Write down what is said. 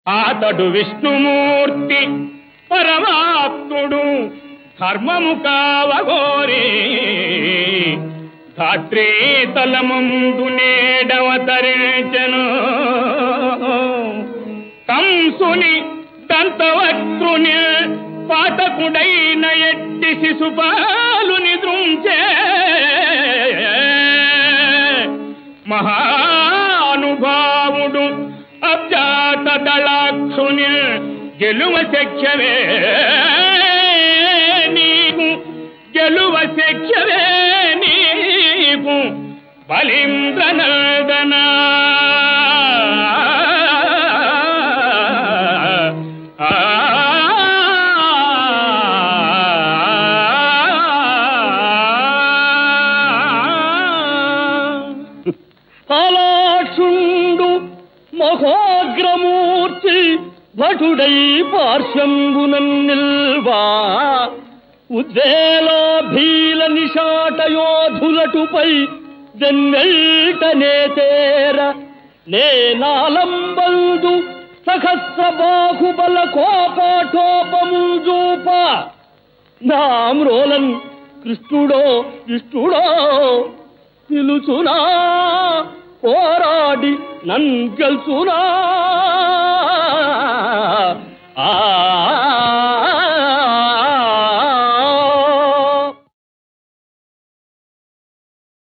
ఆతడు విష్ణుమూర్తి పరమాత్ముడు ధర్మము కావగోరే ధాత్రీ తలమందు నేడవతరించను కంసుని దంతవక్రుని పాతకుడైన ఎట్టి శిశుపాలుని దృంచే మహానుభావుడు అబ్జాత దళాక్షుని గెలువ శక్యవే నీకు గెలువ శక్యవే నీకు బలింద్రనదనా పాలాక్షుండు మహోగ్రమూర్తి భటుడై పార్శ్వంబునన్ నిల్వా ఉద్వేలాభీల నిషాటయోధులటుపై జన్మెల్టనే తేర నేనాలంబందు సహస్ర బాహుబల కోపాఠోపముజూప నామ్రోలన్ కృష్ణుడో విష్ణుడో పిలుచునా పోరాడి నన్ గెలుచునా